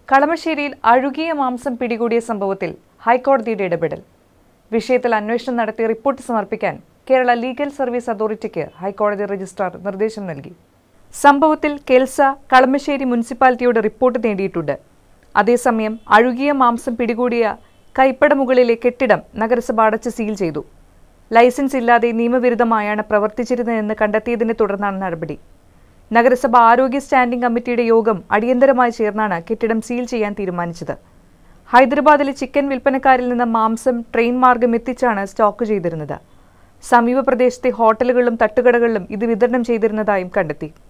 കളമശ്ശേരിയിൽ അഴുകിയ മാംസം പിടികൂടിയ സംഭവത്തിൽ ഹൈക്കോടതിയുടെ ഇടപെടൽ വിഷയത്തിൽ അന്വേഷണം നടത്തി റിപ്പോർട്ട് സമർപ്പിക്കാൻ കേരള ലീഗൽ സർവീസ് അതോറിറ്റിക്ക് ഹൈക്കോടതി രജിസ്ട്രാർ നിർദ്ദേശം നൽകി സംഭവത്തിൽ കെൽസ കളമശ്ശേരി മുനിസിപ്പാലിറ്റിയോട് റിപ്പോർട്ട് നേടിയിട്ടുണ്ട് അതേസമയം അഴുകിയ മാംസം പിടികൂടിയ കൈപ്പട മുകളിലെ കെട്ടിടം നഗരസഭ അടച്ച് സീൽ ചെയ്തു ലൈസൻസ് ഇല്ലാതെ നിയമവിരുദ്ധമായാണ് പ്രവർത്തിച്ചിരുന്നതെന്ന് കണ്ടെത്തിയതിനെ തുടർന്നാണ് നടപടി നഗരസഭ ആരോഗ്യ സ്റ്റാൻഡിംഗ് കമ്മിറ്റിയുടെ യോഗം അടിയന്തരമായി ചേർന്നാണ് കെട്ടിടം സീൽ ചെയ്യാൻ തീരുമാനിച്ചത് ഹൈദരാബാദിലെ ചിക്കൻ വിൽപ്പനക്കാരിൽ നിന്ന് മാംസം ട്രെയിൻ മാർഗം എത്തിച്ചാണ് സ്റ്റോക്ക് ചെയ്തിരുന്നത് സമീപ പ്രദേശത്തെ ഹോട്ടലുകളിലും തട്ടുകടകളിലും ഇത് വിതരണം ചെയ്തിരുന്നതായും കണ്ടെത്തി